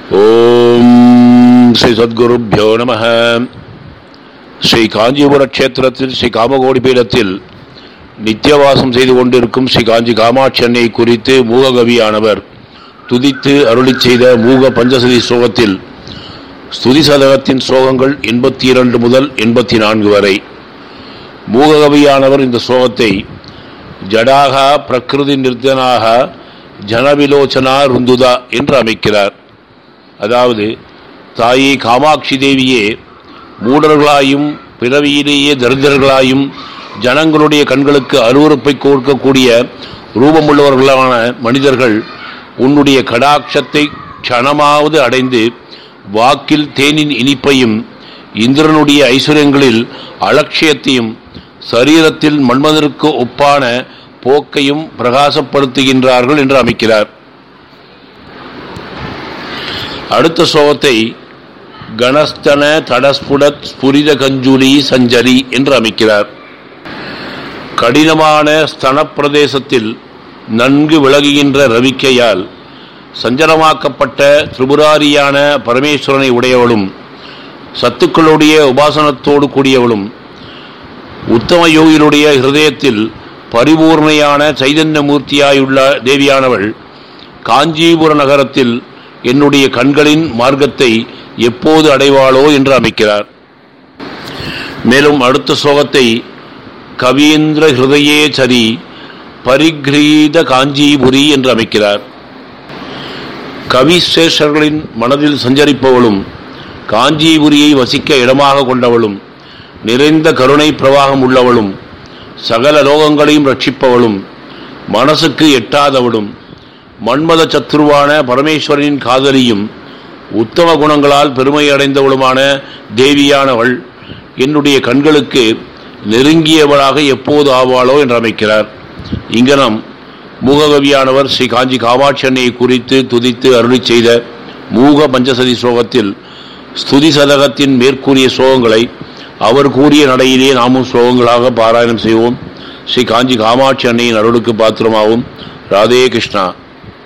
ஓம் ஸ்ரீ சத்குருப்பியோ நம ஸ்ரீ காஞ்சிபுர கஷேத்திரத்தில் ஸ்ரீ காமகோடி பீடத்தில் நித்தியவாசம் செய்து கொண்டிருக்கும் ஸ்ரீ காஞ்சி காமாட்சி அன்னை குறித்து மூககவியானவர் துதித்து அருளிச் செய்த மூக பஞ்சசதி ஸ்லோகத்தில் ஸ்துதி சதகத்தின் ஸ்லோகங்கள் எண்பத்தி இரண்டு முதல் எண்பத்தி நான்கு வரை மூககவியானவர் இந்த ஸ்லோகத்தை ஜடாக பிரகிருதி நிர்த்தனாக ஜனவிலோச்சனா ருந்துதா என்று அமைக்கிறார் அதாவது தாயே காமாட்சி தேவியே மூடர்களாயும் பிறவியிலேயே தரித்திரர்களாயும் ஜனங்களுடைய கண்களுக்கு அருவறுப்பை கொடுக்கக்கூடிய ரூபமுள்ளவர்களான மனிதர்கள் உன்னுடைய கடாட்சத்தை க்ஷணமாவது அடைந்து வாக்கில் தேனின் இனிப்பையும் இந்திரனுடைய ஐஸ்வர்யங்களில் அலட்சியத்தையும் சரீரத்தில் மன்மதருக்கு ஒப்பான போக்கையும் பிரகாசப்படுத்துகின்றார்கள் என்று அமைக்கிறார் அடுத்த ஸ்லோகத்தை கணஸ்தன தடஸ்புடத் ஸ்புரித கஞ்சுலி சஞ்சரி என்று அமைக்கிறார் கடினமான ஸ்தன பிரதேசத்தில் நன்கு விலகுகின்ற ரவிக்கையால் சஞ்சலமாக்கப்பட்ட திரிபுராரியான பரமேஸ்வரனை உடையவளும் சத்துக்களுடைய உபாசனத்தோடு கூடியவளும் உத்தம யோகிகளுடைய ஹிருதயத்தில் பரிபூர்ணையான சைதன்ய மூர்த்தியாயுள்ள தேவியானவள் காஞ்சிபுர நகரத்தில் என்னுடைய கண்களின் மார்க்கத்தை எப்போது அடைவாளோ என்று அமைக்கிறார் மேலும் அடுத்த ஸ்லோகத்தை கவீந்திர ஹிருதயே சரி பரிகிரீத காஞ்சிபுரி என்று அமைக்கிறார் கவிசேஷர்களின் மனதில் சஞ்சரிப்பவளும் காஞ்சிபுரியை வசிக்க இடமாக கொண்டவளும் நிறைந்த கருணை பிரவாகம் உள்ளவளும் சகல லோகங்களையும் ரட்சிப்பவளும் மனசுக்கு எட்டாதவளும் மன்மத சத்ருவான பரமேஸ்வரனின் காதலியும் உத்தம குணங்களால் பெருமை அடைந்தவளுமான தேவியானவள் என்னுடைய கண்களுக்கு நெருங்கியவளாக எப்போது ஆவாளோ என்று அமைக்கிறார் இங்கனம் மூககவியானவர் ஸ்ரீ காஞ்சி காமாட்சி அன்னையை குறித்து துதித்து அருளி செய்த மூக பஞ்சசதி ஸ்லோகத்தில் ஸ்துதி சதகத்தின் மேற்கூறிய ஸ்லோகங்களை அவர் கூறிய நடையிலே நாமும் ஸ்லோகங்களாக பாராயணம் செய்வோம் ஸ்ரீ காஞ்சி காமாட்சி அன்னையின் அருளுக்கு பாத்திரமாகும் ராதே கிருஷ்ணா